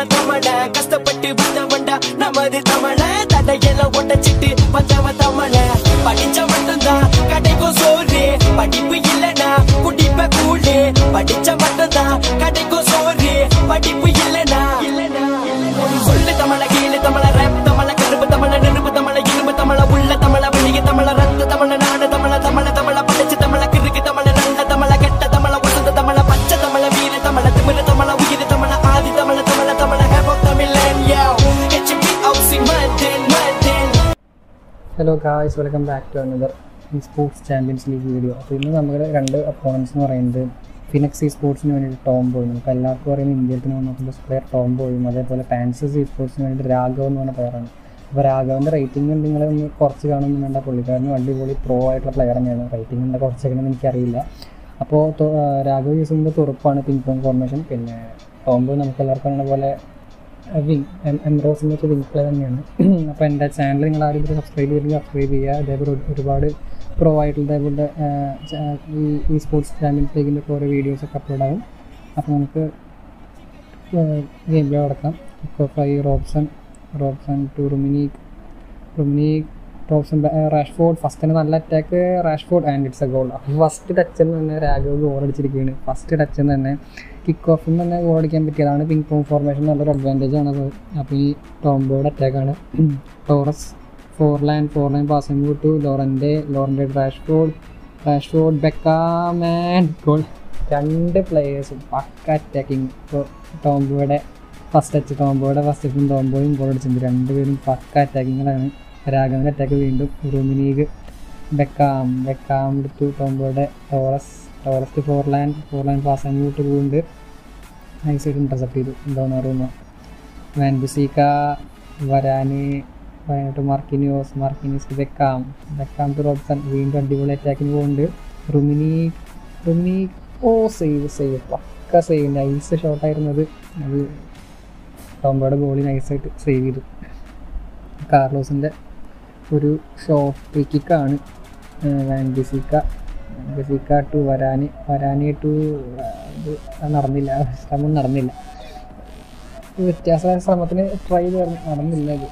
நம்ம தமிழ கஷ்டப்பட்டு வந்தவன்டா நமது தமிழ தடையெல்லாம் ஒட்டச்சிட்டு வந்தவன் தமிழ படிச்ச மட்டும்தான் கிடைக்கும் சோறு படிப்பு இல்லனா குடிப்ப கூழு படிச்ச மட்டும்தான் கிடைக்கும் சோறு படிப்பு இல்லனா சொல்லு தமிழ கீழு தமிழ ரேப் தமிழ கருப்பு தமிழ நெருப்பு தமிழ இரும்பு தமிழ உள்ள தமிழ வெளிய தமிழ ரத்த தமிழ நாடு தமிழ தமிழ தமிழ படிச்ச தமிழ கிறுக்கு தமிழ நல்ல தமிழ கெட்ட தமிழ வசந்த தமிழ பச்சை தமிழ வீர தமிழ திமிர தமிழ உயிர் தமிழ ஆதி தமிழ தமிழ தமிழ ஹேப் ஆஃப் தமிழன் யோ HB ഔസി Madan Madan hello guys welcome back to another sports champions league video അപ്പോൾ ഇന്ന് നമ്മുടെ രണ്ട് അപ്പോണൻസ് എന്ന് പറയുന്നത് ഫിനക്സ് ഈ സ്പോർട്സിന് വേണ്ടിയിട്ട് ടോം ബോയും നമുക്ക് എല്ലാവർക്കും അറിയുന്ന ഇന്ത്യത്തിന് നോക്കുമ്പോൾ പ്ലെയർ ടോം ബോയും അതേപോലെ പാൻസസ് ഈ സ്പോർട്സിന് വേണ്ടിയിട്ട് രാഘവ് എന്ന് പറഞ്ഞ പ്ലെയറാണ് അപ്പോൾ രാഘവൻ്റെ റേറ്റിംഗ് നിങ്ങൾ ഒന്ന് കുറച്ച് കാണുമെന്ന് വേണ്ട പുള്ളിക്കാരന് അടിപൊളി പ്രോ ആയിട്ടുള്ള പ്ലെയർ തന്നെയാണ് റേറ്റിംഗ് എന്താ കുറച്ചൊക്കെയാണെന്ന് എനിക്കറിയില്ല അപ്പോൾ തൊ- ആ, രാഘവ് യൂസ് ചെയ്യുന്നത് തുറപ്പാണ് പിങ് പോങ് ഫോർമേഷൻ പിന്നെ ടോം ബോയ് നമുക്ക് എല്ലാവർക്കും അറിയുന്ന പോലെ വിങ് എംറോസിൻ്റെ ഒക്കെ വിങ് പ്ലേ തന്നെയാണ് അപ്പോൾ എൻ്റെ ചാനൽ നിങ്ങൾ ആരും ഇത് സബ്സ്ക്രൈബ് ചെയ്തില്ലെങ്കിൽ സബ്സ്ക്രൈബ് ചെയ്യുക അതേപോലെ ഒരു- ഒരുപാട് പ്രോ ആയിട്ടുള്ള അതേപോലെ ആ, ച- ഈ ഈ സ്പോർട്സ് ചാമ്പ്യൻസ് ലീഗിൻ്റെ ഒക്കെ ഓരോ വീഡിയോസൊക്കെ അപ്ലോഡ് ആവും അപ്പോൾ നമുക്ക് ഗെയിം പ്ലേ അടക്കാം ഇപ്പോൾ ഫൈ Robson Robson to Rummenigge Rummenigge Robson Rashford ഫസ്റ്റിന് നല്ല attack Rashford and it's a goal അപ്പോൾ ഫസ്റ്റ് ടച്ചിൽ തന്നെ രാഘവ് ഗോൾ അടിച്ചിരിക്കുകയാണ് ഫസ്റ്റ് ടച്ചിൽ തന്നെ കിക്ക് ഓഫിൽ തന്നെ ഗോൾ അടിക്കാൻ പറ്റിയതാണ് പിങ് പോങ് ഫോർമേഷൻ നല്ലൊരു അഡ്വാൻറ്റേജ് ആണ് അത് അപ്പോൾ ഈ ടോംബോയുടെ അറ്റാക്കാണ് Torres four line four line passing to Llorente Llorente Rashford Rashford Beckham and goal രണ്ട് പ്ലേയേഴ്സും പക്ക അറ്റാക്കിങ് ഇപ്പോൾ ടോംബോയുടെ ഫസ്റ്റ് ടച്ച് ടോംബോയുടെ ഫസ്റ്റ് ടച്ചും ടോംബോയും ഗോൾ അടിച്ചിട്ടുണ്ട് രണ്ടുപേരും പക്ക അറ്റാക്കിങ്ങളാണ് രാഘവൻ്റെ അറ്റാക്ക് വീണ്ടും റൂമിനീഗ് ബെക്കാം ബെക്കാം എടുത്തു ടോംബോയുടെ Torres Torres to four line four line pass അങ്ങോട്ട് പോയിട്ടുണ്ട് നൈസായിട്ട് ഇൻ്റർസെപ്റ്റ് ചെയ്തു എന്താണെന്ന് അറിയുന്നു വാൻ ബിസീക്ക വരാന് വരാനായിട്ട് Marquinhos Marquinhos Beckham Beckham to Robson വീണ്ടും അടിപൊളി അറ്റാക്കിന് പോകുന്നുണ്ട് റുമിനി റുമിനി ഓ സേവ് സേവ് പക്ക സേവ് നൈസ് ഷോട്ടായിരുന്നത് അത് ടോംബോയുടെ ഗോളി നൈസായിട്ട് സേവ് ചെയ്തു കാർലോസിൻ്റെ ഒരു ഷോട്ട് ഫ്രീ കിക്കാണ് വാൻ ബിസിക്ക ബിസിക്ക ടു വരാന് വരാനി ടു ഇത് നടന്നില്ല ശ്രമം നടന്നില്ല വ്യത്യാസമായ ശ്രമത്തിന് ട്രൈ ചെയ്ത് നടന്നില്ല ഇത്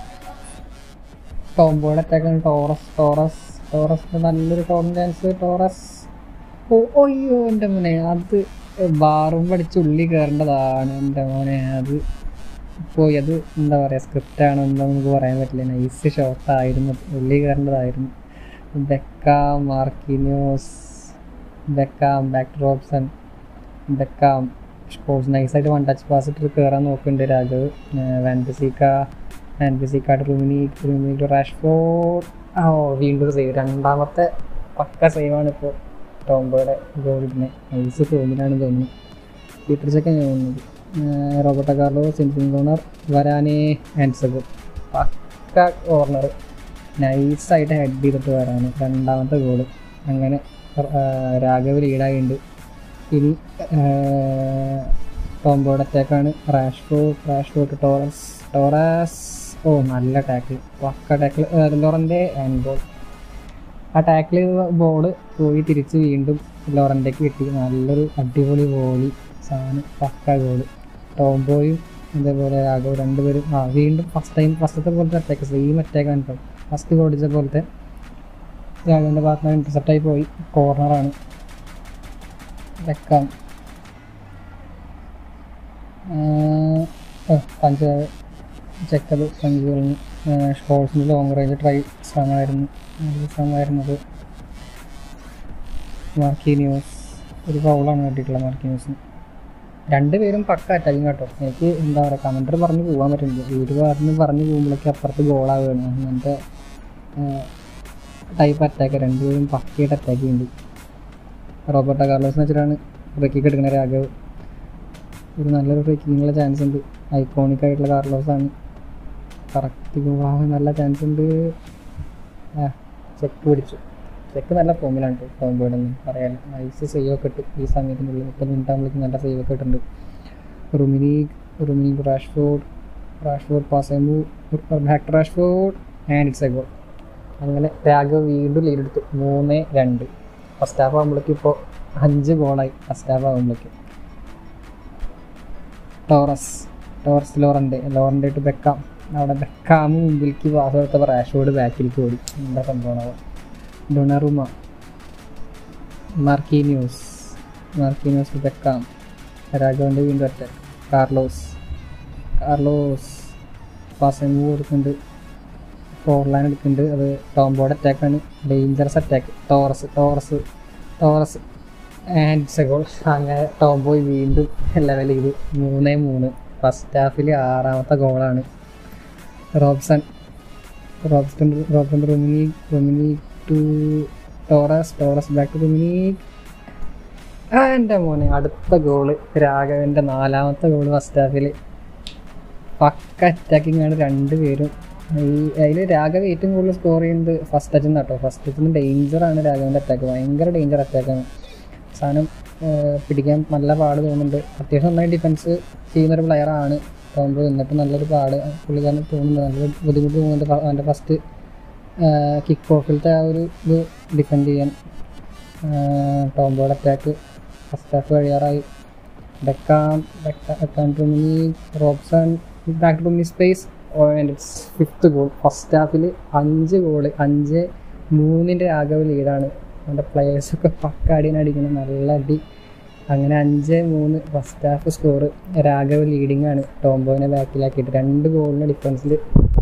ടോംബോയുടെ അറ്റാക്കാണ് ടോറസ് ടോറസ് ടോറസ് നല്ലൊരു ടോം ചാൻസ് ടോറസ് ഓ അയ്യോ എൻ്റെ മോനെ അത് ബാറും പഠിച്ച് ഉള്ളി കയറേണ്ടതാണ് എൻ്റെ മോനെ അത് പോയി അത് എന്താ പറയുക സ്ക്രിപ്റ്റാണോ എന്താ നമുക്ക് പറയാൻ പറ്റില്ല നൈസ് ഷോട്ടായിരുന്നു ഉള്ളി കയറേണ്ടതായിരുന്നു Beckham Marquinhos Beckham back Robson Beckham sports നൈസായിട്ട് വൺ ടച്ച് പാസ് ഇട്ട് കയറാൻ നോക്കുന്നുണ്ട് രാഘവ് വാൻബിസിക്ക വാൻബിസിക്ക റൂമിനി റൂമിനി റാഷ്ഫോർഡ് ആ ഓ വീണ്ടും സേവ് രണ്ടാമത്തെ പക്ക സേവാണ് ഇപ്പോൾ ടോംബോയുടെ ഗോളിനെ നൈസ് ഫോമിലാണ് തോന്നുന്നു പീറ്റർ ചെക്കൻ തോന്നുന്നത് റോബർട്ടോ കാർലോ സെൻസിൻ കോർണർ വരാനേ ആൻസഗോ പക്ക കോർണർ നൈസായിട്ട് ഹെഡ് ചെയ്തിട്ട് വരാന് രണ്ടാമത്തെ ഗോള് അങ്ങനെ ആ, രാഘവ് ലീഡായിട്ടുണ്ട് ഇനി ടോംബോയുടെ അറ്റാക്കാണ് റാഷ്ഫോർഡ് റാഷ്ഫോർഡ് ടോറസ് ടോറസ് ഓ നല്ല ടാക്കിൾ പക്ക ടാക്കിൾ ലോറൻ്റെ ആൻഡ് ബോൾ ആ ടാക്കിൾ ബോള് പോയി തിരിച്ച് വീണ്ടും ലോറൻ്റെക്ക് കിട്ടി നല്ലൊരു അടിപൊളി ബോളി സാധനം പക്ക ഗോള് ടോംബോയും അതേപോലെ രാഘവ് രണ്ടുപേരും ആ വീണ്ടും ഫസ്റ്റ് ടൈം ഫസ്റ്റത്തെ പോലത്തെ അറ്റാക്ക് സെയിം അറ്റാക്ക് ആണ് ഫസ്റ്റ് ഗോൾ അടിച്ച പോലത്തെ രാഘവൻ്റെ ഭാഗത്ത് നിന്ന് ഇൻ്റർസെപ്റ്റായി പോയി കോർണറാണ് വെക്കാം പഞ്ച് ചെക്കത് പഞ്ച് കഴിഞ്ഞ് ഷോൾസിൻ്റെ ലോങ് റേഞ്ച് ട്രൈ ശ്രമമായിരുന്നു നല്ല ശ്രമമായിരുന്നത് മാർക്കീനിയോസ് ഒരു ഫൗളാണ് കിട്ടിയിട്ടുള്ളത് മാർക്കീനിയോസിന് രണ്ടുപേരും പക്ക അറ്റാക്കിങ് കേട്ടോ എനിക്ക് എന്താ പറയുക കമൻറ്റർ പറഞ്ഞ് പോകാൻ പറ്റുന്നില്ല ഒരു ഭാഗത്തുനിന്ന് പറഞ്ഞ് പോകുമ്പോഴേക്ക് അപ്പുറത്ത് ഗോളാവുകയാണ് അങ്ങനത്തെ ടൈപ്പ് അറ്റാക്ക് രണ്ടുപേരും പക്കയായിട്ട് അറ്റാക്ക് ചെയ്യുന്നുണ്ട് റോബർട്ടോ കാർലോസ് എന്ന് വെച്ചിട്ടാണ് ഫ്രീ കിക്ക് എടുക്കുന്ന രാഘവ് ഒരു നല്ലൊരു ഫ്രീ കിക്കിനുള്ള ചാൻസ് ഉണ്ട് ഐക്കോണിക് ആയിട്ടുള്ള കാർലോസ് ആണ് കറക്റ്റ് ഗോളാവാൻ നല്ല ചാൻസ് ഉണ്ട് ആ ചെക്ക് പിടിച്ചു ചെക്ക് നല്ല ഫോമിലാണ് കേട്ടോ ടോംബോയുടെ ഒന്നും പറയാൻ നൈസ് സേവ് ഒക്കെ ഇട്ടു ഈ സമയത്തിനുള്ളിൽ മുപ്പത് മിനിറ്റ് ആകുമ്പോഴേക്കും നല്ല സേവ് ഒക്കെ ഇട്ടിട്ടുണ്ട് Rummenigge Rummenigge Rashford Rashford pass ചെയ്യുമ്പോൾ back Rashford and it's a goal അങ്ങനെ രാഘവ് വീണ്ടും ലീഡ് എടുത്തു മൂന്ന് രണ്ട് ഫസ്റ്റ് ഹാഫ് ആകുമ്പോഴേക്കും ഇപ്പോൾ അഞ്ച് ഗോളായി ഫസ്റ്റ് ഹാഫ് ആകുമ്പോഴേക്കും Torres Torres Llorente Llorente to Beckham അവിടെ ബെക്കാമ് മുമ്പിലേക്ക് പാസ് കൊടുത്തപ്പോൾ റാഷോട് ബാക്കിലേക്ക് ഓടി എന്താ സംഭവം Donnarumma Marquinhos Marquinhos to Beckham രാഘവൻ്റെ വീണ്ടും attack Carlos Carlos pass move കൊടുക്കുന്നുണ്ട് ഫോർലാൻ എടുക്കുന്നുണ്ട് അത് ടോംബോയുടെ അറ്റാക്കാണ് dangerous attack Torres Torres Torres and goal അങ്ങനെ ടോംബോയ് വീണ്ടും ലെവൽ ചെയ്തു മൂന്നേ മൂന്ന് ഫസ്റ്റ് ഹാഫിൽ ആറാമത്തെ ഗോളാണ് Robson Robson Robson Rummenigge Rummenigge to Torres Torres back to റൊമിനി ആ എൻ്റെ മോനെ അടുത്ത ഗോള് രാഘവൻ്റെ നാലാമത്തെ ഗോള് ഫസ്റ്റ് ഹാഫിൽ പക്ക അറ്റാക്കിംഗ് ആണ് രണ്ടുപേരും ഈ അതിൽ രാഘവ് ഏറ്റവും കൂടുതൽ സ്കോർ ചെയ്യുന്നത് ഫസ്റ്റ് ടച്ചിൽ നിന്ന് കേട്ടോ ഫസ്റ്റ് ടച്ചിൽ നിന്ന് ഡേഞ്ചറാണ് രാഘവൻ്റെ അറ്റാക്ക് ഭയങ്കര ഡേഞ്ചർ അറ്റാക്കാണ് സാധനം പിടിക്കാൻ നല്ല പാട് തോന്നുന്നുണ്ട് അത്യാവശ്യം നന്നായി ഡിഫൻസ് ചെയ്യുന്നൊരു പ്ലെയറാണ് ടോംബോ എന്നിട്ട് നല്ലൊരു പാട് പുള്ളിക്കാരന് തോന്നുന്നുണ്ട് നല്ലൊരു ബുദ്ധിമുട്ട് തോന്നുന്നുണ്ട് ഫ- അവൻ്റെ ഫസ്റ്റ് കിക്ക് ഓഫിലത്തെ ആ ഒരു ഇത് ഡിഫെൻഡ് ചെയ്യാൻ ടോംബോയുടെ അറ്റാക്ക് ഫസ്റ്റ് ഹാഫ് കഴിയാറായി ബെക്കാം ബെക്കാം ടു മിനി റോബ്സൺ ബാക്ക് ടു മിനി space and it's fifth goal first ഹാഫിൽ അഞ്ച് ഗോള് അഞ്ച് മൂന്നിൻ്റെ രാഘവ് ലീഡാണ് അവൻ്റെ പ്ലെയേഴ്സൊക്കെ പക്കാടിനെ അടിക്കണം നല്ല അടി അങ്ങനെ അഞ്ച് മൂന്ന് first half score Raghav leading ആണ് ടോംബോനെ ബാക്കിലാക്കിയിട്ട് രണ്ട് ഗോളിന് ഡിഫറൻസിൽ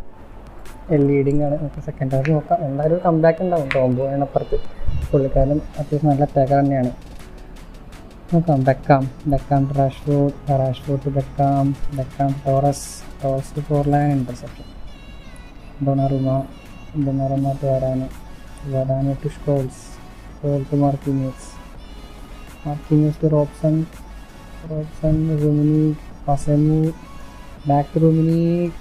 ലീഡിംഗ് ആണ് നമുക്ക് സെക്കൻഡ് ഹാഫ് നോക്കാം എന്തായാലും ഒരു കംബാക്ക് ഉണ്ടാവും ടോംബോയാണ് അപ്പുറത്ത് പുള്ളിക്കാരൻ അത്യാവശ്യം നല്ല അറ്റാക്കർ തന്നെയാണ് നോക്കാം Beckham Beckham to Rashford Rashford to Beckham Beckham Torres Torres to Forlan interception Donnarumma Donnarumma to Varane Varane to Scholes Scholes to Marquinhos Marquinhos to Robson Robson Rummenigge പസമു ബാക്ക് ടു റുമിനി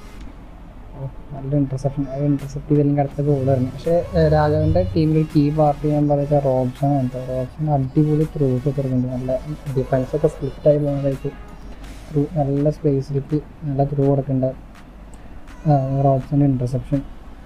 ഓ, നല്ല interception അത് intercept ചെയ്തെങ്കിൽ അടുത്ത goal തന്നെ പക്ഷേ ഏഹ്, രാഘവൻ്റെ ടീമിൽ key party ഞാൻ പറയുക റോബ്സൺ ആണ് കേട്ടോ റോബ്സൺ അടിപൊളി ത്രൂസ് ഒക്കെ ഇറങ്ങുന്നുണ്ട് നല്ല ഡിഫൻസ് ഒക്കെ സ്പ്ലിറ്റ് ആയി പോകുന്നതായിട്ട് ത്രൂ നല്ല സ്പേസിലേക്ക് നല്ല ത്രൂ കൊടുക്കുന്നുണ്ട് റോബ്സൻ്റെ interception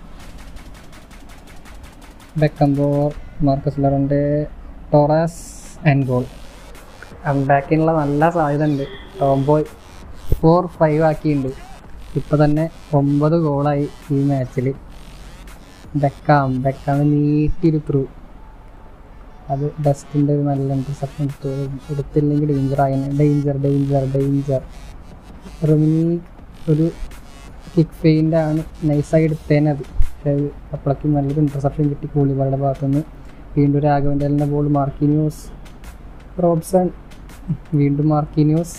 Beckenbauer Marcus Llorente Torres and goal കംബാക്കിനുള്ള നല്ല സാധ്യത ഉണ്ട് ടോംബോയ് ഫോർ ഫൈവ് ആക്കിയിട്ടുണ്ട് ഇപ്പം തന്നെ ഒമ്പത് ഗോളായി ഈ മാച്ചിൽ ബെക്കാം ബെക്കാം നീട്ടിയൊരു ത്രൂ അത് ഡസ്റ്റിൻ്റെ ഒരു നല്ല ഇന്റർസെപ്ഷൻ എടുത്തില്ലെങ്കിൽ ഡേഞ്ചർ ആയി ഡേഞ്ചർ ഡേഞ്ചർ ഡേഞ്ചർ റൊമിനി ഒരു കിക്ക് ഫെയിൻ്റെ ആണ് നൈസായി എടുത്തേനത് പക്ഷേ അത് അപ്പോഴേക്കും നല്ലൊരു ഇന്റർസെപ്ഷൻ കിട്ടി കൂളിബാളുടെ ഭാഗത്തുനിന്ന് വീണ്ടും രാഘവൻ്റെ ബോൾ മാർക്കിന്യൂസ് റോബ്സൺ വീണ്ടും മാർക്കിന്യൂസ്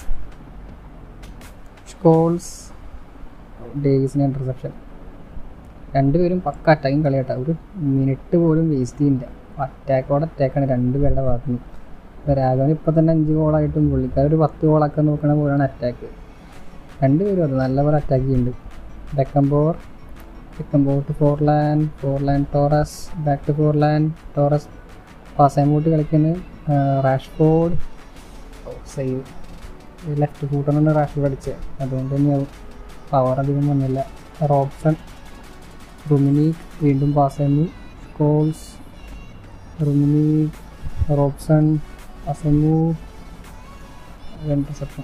സ്കോൾസ് ഡേവിസിന് ഇന്റർസെപ്ഷൻ രണ്ടുപേരും പക്ക അറ്റാക്കും കളിയാട്ടോ ഒരു മിനിറ്റ് പോലും വേസ്റ്റ് ചെയ്യില്ല അറ്റാക്കോടെ അറ്റാക്കാണ് രണ്ടുപേരുടെ ഭാഗത്തു നിന്ന് ഇപ്പോൾ രാഘവൻ ഇപ്പോൾ തന്നെ അഞ്ച് ഗോളായിട്ടും പുള്ളിക്കാർ ഒരു പത്ത് ഗോളൊക്കെ നോക്കണ പോലെയാണ് അറ്റാക്ക് രണ്ടുപേരും അത് നല്ലപോലെ അറ്റാക്ക് ചെയ്യുന്നുണ്ട് Beckenbauer Beckenbauer to Forlan Forlan Torres back to Forlan Torres പാസൈമോട്ട് കളിക്കുന്നത് റാഷ്ഫോർഡ് സേവ് ലെഫ്റ്റ് ഫൂട്ടറാണ് റാഷ്ഫോർഡ് അടിച്ചത് അതുകൊണ്ട് തന്നെയാവും പവർ അധികം വന്നില്ല റോബ്സൺ റുമിനി വീണ്ടും പാസൈമു കോൾസ് റുമിനി റോബ്സൺ പാസൈമു ഇന്റർസെപ്ഷൻ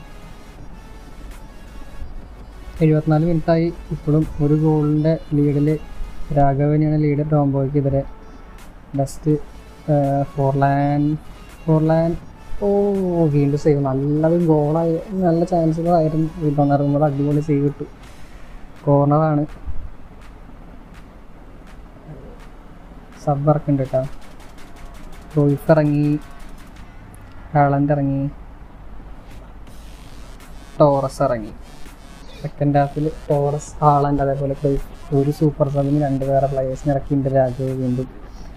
എഴുപത്തിനാല് മിനിറ്റായി ഇപ്പോഴും ഒരു ഗോളിൻ്റെ ലീഡിൽ രാഘവനെയാണ് ലീഡ് ടോംബോയ്ക്കെതിരെ ബെസ്റ്റ് ഫോർലാൻ ഫോർലാൻ ഓ വീണ്ടും സേവ് നല്ലത് ഗോളായി നല്ല ചാൻസുകളായിരുന്നു വീണ്ടും അടിപൊളി സേവ് കിട്ടും കോർണറാണ് സബ് ഇറക്കുന്നുണ്ട് കേട്ടോ റോയിഫ് ഇറങ്ങി ഹാളൻഡ് ഇറങ്ങി ടോറസ് ഇറങ്ങി സെക്കൻഡ് ഹാഫിൽ ടോറസ് ഹാളൻഡ് അതേപോലെ ക്രൊയ്ഫ് ഒരു സൂപ്പർ സബിന് രണ്ട് വേറെ പ്ലേയേഴ്സിന് ഇറക്കിയിട്ടുണ്ട് രാജു വീണ്ടും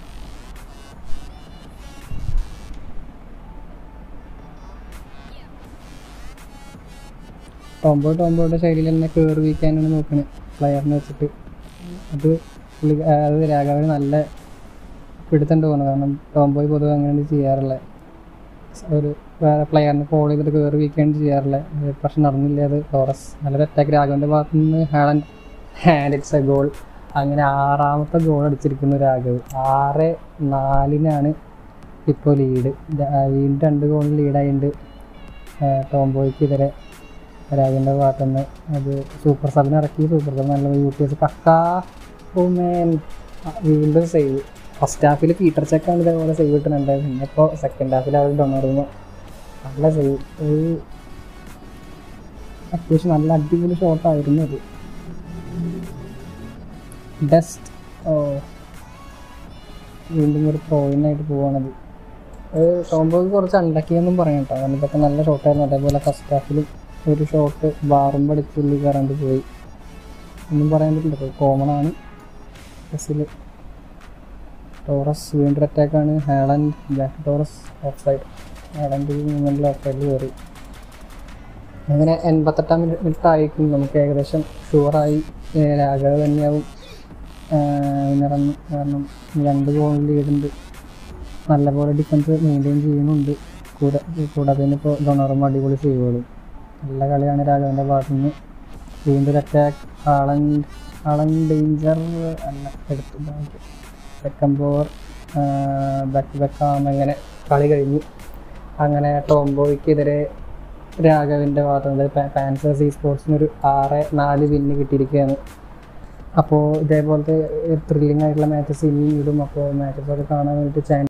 ടോംബോ ടോംബോയുടെ ശൈലിയിൽ തന്നെ കയറി വീക്കാനാണ് നോക്കുന്നത് പ്ലെയറിനെ വെച്ചിട്ട് അത് പുള്ളി അത് രാഘവന് നല്ല പിടുത്തണ്ട് തോന്നുന്നു കാരണം ടോംബോയ് പൊതുവെ അങ്ങനെ ചെയ്യാറില്ല ഒരു വേറെ പ്ലെയറിനെ ഫോളോ ചെയ്തിട്ട് കയറി വീക്കാണ് ചെയ്യാറില്ല പക്ഷെ നടന്നില്ല അത് ടോറസ് നല്ലൊരു അറ്റാക്ക് രാഘവൻ്റെ ഭാഗത്തു നിന്ന് Haaland it's a goal അങ്ങനെ ആറാമത്തെ ഗോൾ അടിച്ചിരിക്കുന്നു രാഘവ് ആറ് നാലിനാണ് ഇപ്പോൾ ലീഡ് വീണ്ടും രണ്ട് ഗോളിൽ ലീഡായിട്ടുണ്ട് ടോംബോയ്ക്കെതിരെ രാഗിൻ്റെ ഭാഗത്തുനിന്ന് അത് സൂപ്പർ സബിന് ഇറക്കി സൂപ്പർ സബ് നല്ല യു പി എസ് കക്കാ ഓമേൻ വീണ്ടും സേവ് ഫസ്റ്റ് ഹാഫിൽ പീറ്റർ ചെക്കാണ് ഇതേപോലെ സേവ് കിട്ടുന്നുണ്ട് പിന്നെ ഇപ്പോൾ സെക്കൻഡ് ഹാഫിൽ അവർ ഡൊണറുന്നു നല്ല സേവ് ഒരു അത്യാവശ്യം നല്ല അടിപൊളി ഷോട്ടായിരുന്നു അത് ഡസ്റ്റ് ഓ വീണ്ടും ഒരു പ്രോയിനായിട്ട് പോവാണത് ടോംബോക്ക് കുറച്ച് അണ്ടക്കിയെന്നും പറയാം കേട്ടോ കാരണം ഇതൊക്കെ നല്ല ഷോട്ടായിരുന്നു അതേപോലെ ഫസ്റ്റ് ഹാഫിലും ഒരു ഷോട്ട് ബാറും പഠിച്ച് ഉള്ളിൽ കയറാണ്ട് പോയി ഒന്നും പറയാൻ പറ്റില്ല കോമൺ ആണ് ബസ്സിൽ ടോറസ് വീണ്ടും അറ്റാക്കാണ് Haaland Jack Torres offside Haaland മൂവ്മെൻറ്റിൽ ഓഫ് സൈഡിൽ കയറി അങ്ങനെ എൺപത്തെട്ടാം മിനിറ്റ് ആയിരിക്കും നമുക്ക് ഏകദേശം ഷുവറായി രാഘവ തന്നെയാവും വിന്നറന്ന് കാരണം രണ്ട് ഗോൾ ലീഡുണ്ട് നല്ലപോലെ ഡിഫൻസ് മെയിൻറ്റെയിൻ ചെയ്യുന്നുണ്ട് കൂടെ കൂടാതെ തന്നെ ഇപ്പോൾ ഡൊണറും അടിപൊളി സേവുകളും നല്ല കളിയാണ് രാഘവൻ്റെ ഭാഗത്തു നിന്ന് വീണ്ടും ഒരു അറ്റാക്ക് ആളൻ ആളൻ ഡേഞ്ചർ അല്ല എടുത്തു second over back to back ആകുമ്പോൾ അങ്ങനെ കളി കഴിഞ്ഞു അങ്ങനെ ടോംബോയ്ക്കെതിരെ രാഘവിൻ്റെ ഭാഗത്തുനിന്ന് പാൻസേഴ്സ് ഈ സ്പോർട്സിന് ഒരു ആറ് നാല് വിന്ന് കിട്ടിയിരിക്കുകയാണ് അപ്പോൾ ഇതേപോലത്തെ ത്രില്ലിംഗ് ആയിട്ടുള്ള മാച്ചസ് ഇനിയും ഇടും അപ്പോൾ മാച്ചസ് ഒക്കെ കാണാൻ വേണ്ടിയിട്ട് ചാനൽ